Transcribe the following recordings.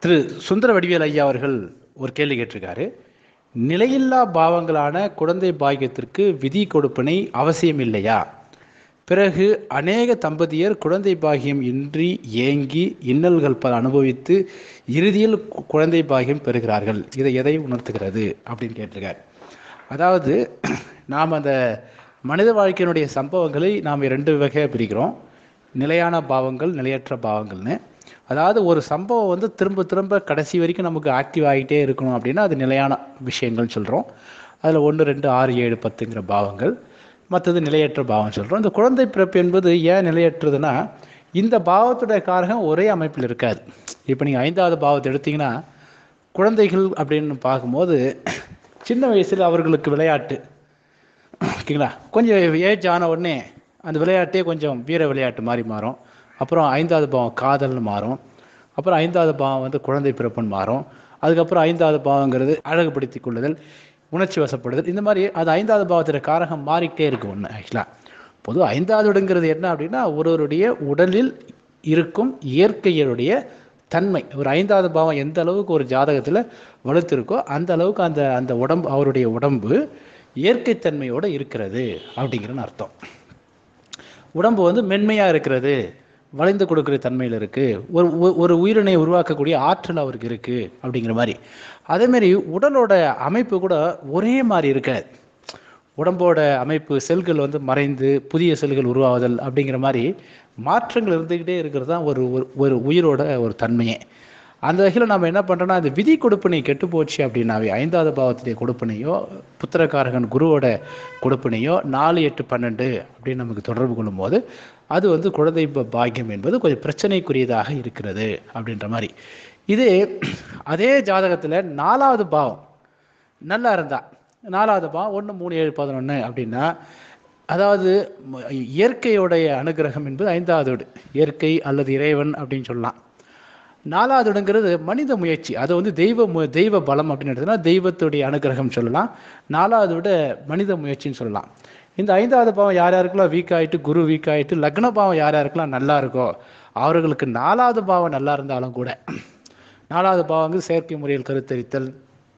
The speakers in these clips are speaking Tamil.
திரு சுந்தர வடிவேல் ஐயா அவர்கள் ஒரு கேள்வி கேட்டிருக்காரு நிலையில்லா பாவங்களான குழந்தை பாக்கியத்திற்கு விதி கொடுப்பனை அவசியம் இல்லையா பிறகு அநேக தம்பதியர் குழந்தை பாக்கியம் இன்றி ஏங்கி இன்னல்கள் பல அனுபவித்து இறுதியில் கு- குழந்தை பாக்கியம் பெறுகிறார்கள் இதை எதை உணர்த்துகிறது அப்படின்னு கேட்டிருக்காரு அதாவது நாம் அந்த மனித வாழ்க்கையினுடைய சம்பவங்களை நாம் ரெண்டு வகையாக பிரிக்கிறோம் நிலையான பாவங்கள் நிலையற்ற பாவங்கள்னு அதாவது ஒரு சம்பவம் வந்து திரும்ப திரும்ப கடைசி வரைக்கும் நமக்கு ஆக்டிவ் ஆகிட்டே இருக்கணும் அப்படின்னா அது நிலையான விஷயங்கள் சொல்கிறோம் அதில் ஒன்று ரெண்டு ஆறு ஏழு பத்துங்கிற பாவங்கள் மற்றது நிலையற்ற பாவம் சொல்கிறோம் இந்த குழந்தை பிறப்பு என்பது ஏன் நிலையற்றதுன்னா இந்த பாவத்துடைய காரகம் ஒரே அமைப்பில் இருக்காது இப்போ நீங்கள் ஐந்தாவது பாவத்தை எடுத்தீங்கன்னா குழந்தைகள் அப்படின்னு பார்க்கும்போது சின்ன வயசில் அவர்களுக்கு விளையாட்டு ஓகேங்களா கொஞ்சம் ஏஜ் ஆன உடனே அந்த விளையாட்டே கொஞ்சம் வீர விளையாட்டு மாதிரி மாறும் அப்புறம் ஐந்தாவது பாவம் காதல்னு மாறும் அப்புறம் ஐந்தாவது பாவம் வந்து குழந்தை பிறப்புன்னு மாறும் அதுக்கப்புறம் ஐந்தாவது பாவங்கிறது அழகுபடுத்திக் கொள்ளுதல் உணர்ச்சி வசப்படுதல் இந்த மாதிரி அது ஐந்தாவது பாவத்தோட காரகம் மாறிக்கிட்டே இருக்கு ஒன்று ஆக்சுவலாக பொதுவாக ஐந்தாவது இடங்கிறது என்ன அப்படின்னா ஒருவருடைய உடலில் இருக்கும் இயற்கையினுடைய தன்மை ஒரு ஐந்தாவது பாவம் எந்த அளவுக்கு ஒரு ஜாதகத்தில் வலுத்திருக்கோ அந்த அளவுக்கு அந்த அந்த உடம்பு அவருடைய உடம்பு இயற்கைத்தன்மையோடு இருக்கிறது அப்படிங்கிறன்னு அர்த்தம் உடம்பு வந்து மென்மையாக இருக்கிறது வளைந்து கொடுக்குற தன்மையில் இருக்குது ஒரு ஒ- ஒரு உயிரினை உருவாக்கக்கூடிய ஆற்றல் அவருக்கு இருக்குது அப்படிங்கிற மாதிரி அதேமாரி உடலோட அமைப்பு கூட ஒரே மாதிரி இருக்காது உடம்போட அமைப்பு செல்கள் வந்து மறைந்து புதிய செல்கள் உருவாகுதல் அப்படிங்கிற மாதிரி மாற்றங்கள் இருந்துக்கிட்டே இருக்கிறது தான் ஒரு ஒரு- ஒரு உயிரோட ஒரு தன்மையே அந்த வகையில் நம்ம என்ன பண்ணுறோம்னா அந்த விதி கொடுப்பினை கெட்டு போச்சு அப்படின்னாவே ஐந்தாவது பாவத்துடைய கொடுப்பினையோ புத்திரக்காரகன் குருவோட கொடுப்பினையோ நாலு எட்டு பன்னெண்டு அப்படின்னு நமக்கு தொடர்பு கொள்ளும்போது அது வந்து குழந்தை ப- பாக்கியம் என்பது கொஞ்சம் பிரச்சனைக்குரியதாக இருக்கிறது அப்படின்ற மாதிரி இதே அதே ஜாதகத்தில் நாலாவது பாவம் நல்லா இருந்தா நாலாவது பாவம் ஒன்று மூணு ஏழு பதினொன்று அப்படின்னா அதாவது ம- இயற்கையோடைய அனுகிரகம் என்பது ஐந்தாவது வீடு இயற்கை அல்லது இறைவன் அப்படின்னு சொல்லலாம் நாலாவது இடங்கிறது மனித முயற்சி அது வந்து தெய்வ மு- தெய்வ பலம் அப்படின்னு எடுத்தோம்னா தெய்வத்துடைய அனுகிரகம் சொல்லலாம் நாலாவது விட மனித முயற்சின்னு சொல்லலாம் இந்த ஐந்தாவது பாவம் யார் யாருக்கெல்லாம் வீக் ஆயிட்டு குரு வீக் ஆயிட்டு லக்ன பாவம் யார் யாருக்கெல்லாம் நல்லா இருக்கோ அவர்களுக்கு நாலாவது பாவம் நல்லா இருந்தாலும் கூட நாலாவது பாவங்கிறது செயற்கை முறையில் கருத்தரித்தல்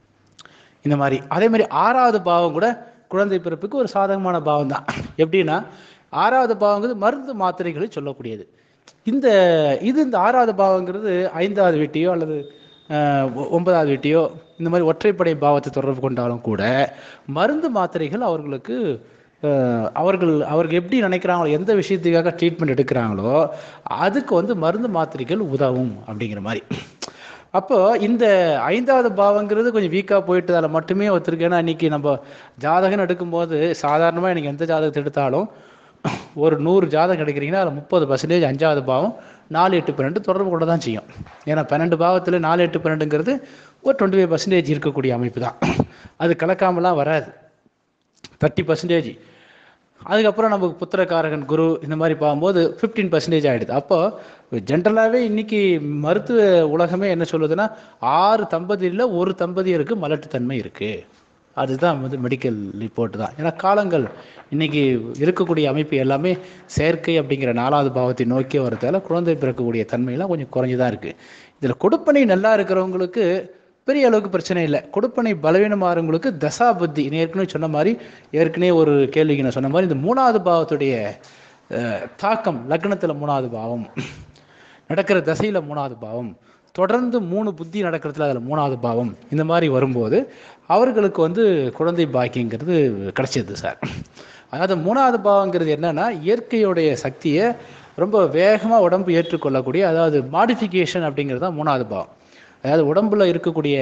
இந்த மாதிரி அதே மாதிரி ஆறாவது பாவம் கூட குழந்தை பிறப்புக்கு ஒரு சாதகமான பாவம் தான் எப்படின்னா ஆறாவது பாவங்கிறது மருந்து மாத்திரைகளை சொல்லக்கூடியது இந்த இது இந்த ஆறாவது பாவங்கிறது ஐந்தாவது வீட்டையோ அல்லது அஹ், ஒ- ஒன்பதாவது வீட்டையோ இந்த மாதிரி ஒற்றைப்படை பாவத்தை தொடர்பு கொண்டாலும் கூட மருந்து மாத்திரைகள் அவர்களுக்கு அஹ், அவர்கள் அவர்கள் எப்படி நினைக்கிறாங்களோ எந்த விஷயத்துக்காக ட்ரீட்மெண்ட் எடுக்கிறாங்களோ அதுக்கு வந்து மருந்து மாத்திரைகள் உதவும் அப்படிங்கிற மாதிரி அப்போ இந்த ஐந்தாவது பாவங்கிறது கொஞ்சம் வீக்காக போயிட்டு அதில் மட்டுமே ஒருத்தருக்கு ஏன்னா இன்னைக்கு நம்ம ஜாதகம் எடுக்கும்போது சாதாரணமாக எனக்கு எந்த ஜாதகத்தை எடுத்தாலும் ஒரு நூறு ஜாதகம் எடுக்கிறீங்கன்னா அதில் முப்பது பர்சன்டேஜ் அஞ்சாவது பாவம் நாலு எட்டு பன்னெண்டு தொடர்பு கொண்டு தான் செய்யும் ஏன்னா பன்னெண்டு பாவத்தில் நாலு எட்டு பன்னெண்டுங்கிறது ஒரு டுவெண்ட்டி ஃபைவ் பர்சன்டேஜ் இருக்கக்கூடிய அமைப்பு தான் அது கலக்காமலாம் வராது தேர்ட்டி பர்சன்டேஜ் அதுக்கப்புறம் நமக்கு புத்திரக்காரகன் குரு இந்த மாதிரி பார்க்கும்போது ஃபிஃப்டீன் பர்சன்டேஜ் ஆகிடுது அப்போ ஜென்ரலாகவே இன்னைக்கு மருத்துவ உலகமே என்ன சொல்லுதுன்னா ஆறு தம்பதியில் ஒரு தம்பதியருக்கு மலட்டுத்தன்மை இருக்குது அதுதான் வந்து மெடிக்கல் ரிப்போர்ட் தான் ஏன்னா காலங்கள் இன்னைக்கு இருக்கக்கூடிய அமைப்பு எல்லாமே செயற்கை அப்படிங்கிற நாலாவது பாவத்தை நோக்கி வரதால குழந்தை பிறக்கக்கூடிய தன்மையெல்லாம் கொஞ்சம் குறைஞ்சு தான் இருக்குது இதில் கொடுப்பனை நல்லா இருக்கிறவங்களுக்கு பெரிய அளவுக்கு பிரச்சனை இல்லை கொடுப்பனை பலவீனமாகிறவங்களுக்கு தசா புத்தி நான் ஏற்கனவே சொன்ன மாதிரி ஏற்கனவே ஒரு கேள்விக்கு நான் சொன்ன மாதிரி இந்த மூணாவது பாவத்துடைய அஹ், தாக்கம் லக்னத்தில் மூணாவது பாவம் நடக்கிற தசையில் மூணாவது பாவம் தொடர்ந்து மூணு புத்தி நடக்கிறதுல அதில் மூணாவது பாவம் இந்த மாதிரி வரும்போது அவர்களுக்கு வந்து குழந்தை பாக்கியங்கிறது கிடைச்சிது சார் அதாவது மூணாவது பாவங்கிறது என்னன்னா இயற்கையுடைய சக்தியை ரொம்ப வேகமாக உடம்பு ஏற்றுக்கொள்ளக்கூடிய அதாவது மாடிஃபிகேஷன் அப்படிங்கிறது தான் மூணாவது பாவம் அதாவது உடம்புல இருக்கக்கூடிய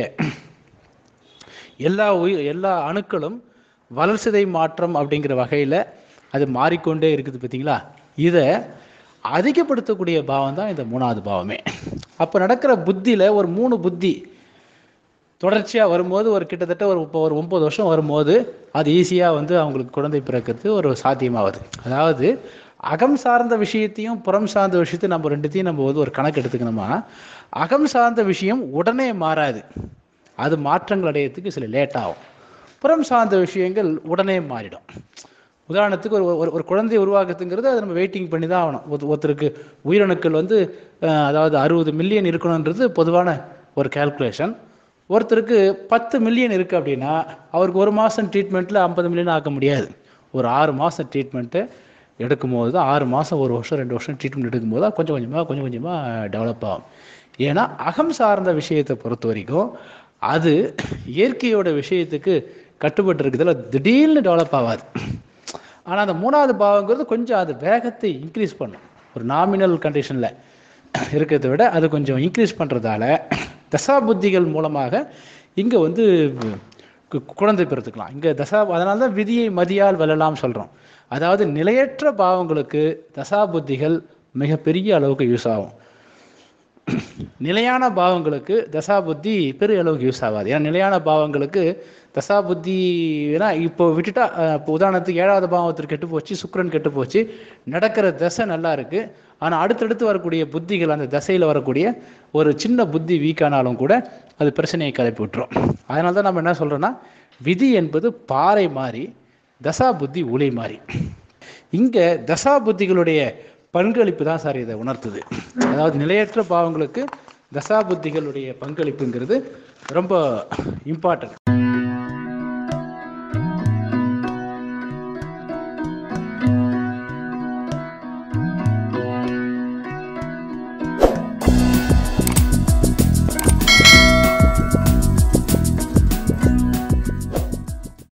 எல்லா உயிர் எல்லா அணுக்களும் வளர்சிதை மாற்றம் அப்படிங்கிற வகையில் அது மாறிக்கொண்டே இருக்குது பார்த்தீங்களா இதை அதிகப்படுத்தக்கூடிய பாவம் தான் இந்த மூணாவது பாவமே அப்போ நடக்கிற புத்தியில் ஒரு மூணு புத்தி தொடர்ச்சியாக வரும்போது ஒரு கிட்டத்தட்ட ஒரு இப்போ ஒரு ஒம்பது வருஷம் வரும்போது அது ஈஸியாக வந்து அவங்களுக்கு குழந்தை பிறக்கிறது ஒரு சாத்தியமாகுது அதாவது அகம் சார்ந்த விஷயத்தையும் புறம் சார்ந்த விஷயத்தையும் நம்ம ரெண்டுத்தையும் நம்ம வந்து ஒரு கணக்கு எடுத்துக்கணுமா அகம் சார்ந்த விஷயம் உடனே மாறாது அது மாற்றங்கள் அடையிறதுக்கு சில லேட் ஆகும் புறம் சார்ந்த விஷயங்கள் உடனே மாறிடும் உதாரணத்துக்கு ஒரு ஒரு ஒரு குழந்தையை உருவாக்குறதுங்கிறது அதை நம்ம வெயிட்டிங் பண்ணி தான் ஆகணும் ஒரு- ஒருத்தருக்கு உயிரணுக்கள் வந்து அஹ், அதாவது அறுபது மில்லியன் இருக்கணுன்றது பொதுவான ஒரு கால்குலேஷன் ஒருத்தருக்கு பத்து மில்லியன் இருக்குது அப்படின்னா அவருக்கு ஒரு மாதம் ட்ரீட்மெண்ட்டில் ஐம்பது மில்லியன் ஆக்க முடியாது ஒரு ஆறு மாதம் ட்ரீட்மெண்ட்டு எடுக்கும்போது தான் ஆறு மாதம் ஒரு வருஷம் ரெண்டு வருஷம் ட்ரீட்மெண்ட் எடுக்கும்போது தான் கொஞ்சம் கொஞ்சமாக கொஞ்சம் கொஞ்சமாக டெவலப் ஆகும் ஏன்னா அகம் சார்ந்த விஷயத்தை பொறுத்த வரைக்கும் அது இயற்கையோட விஷயத்துக்கு கட்டுப்பட்டு இருக்குதுல திடீர்னு டெவலப் ஆகாது ஆனால் அந்த மூணாவது பாவங்கிறது கொஞ்சம் அது வேகத்தை இன்க்ரீஸ் பண்ணும் ஒரு நாமினல் கண்டிஷனில் இருக்கிறத விட அது கொஞ்சம் இன்க்ரீஸ் பண்ணுறதால தசா புத்திகள் மூலமாக இங்கே வந்து கு- குழந்தை பிறத்துக்கலாம் இங்கே தசா அதனால தான் விதியை மதியால் வெல்லலாம் சொல்கிறோம் அதாவது நிலையற்ற பாவங்களுக்கு தசா புத்திகள் மிகப்பெரிய அளவுக்கு யூஸ் ஆகும் நிலையான பாவங்களுக்கு தசா புத்தி பெரிய அளவுக்கு யூஸ் ஆகாது ஏன்னா நிலையான பாவங்களுக்கு தசா புத்தினா இப்போ விட்டுட்டா அஹ், இப்போ உதாரணத்துக்கு ஏழாவது பாவத்திற்கு கெட்டு போச்சு சுக்கிரன் கெட்டு போச்சு நடக்கிற தசை நல்லா இருக்கு ஆனால் அடுத்தடுத்து வரக்கூடிய புத்திகள் அந்த தசையில் வரக்கூடிய ஒரு சின்ன புத்தி வீக்கானாலும் கூட அது பிரச்சனையை கிளப்பி விட்டுரும் அதனால தான் நம்ம என்ன சொல்றோம்னா விதி என்பது பாறை மாதிரி தசா புத்தி உலை மாதிரி இங்கே தசா புத்திகளுடைய பங்களிப்பு தான் சார் இதை உணர்த்துது அதாவது நிலையற்ற பாவங்களுக்கு தசா புத்திகளுடைய பங்களிப்புங்கிறது ரொம்ப இம்பார்ட்டன்ட்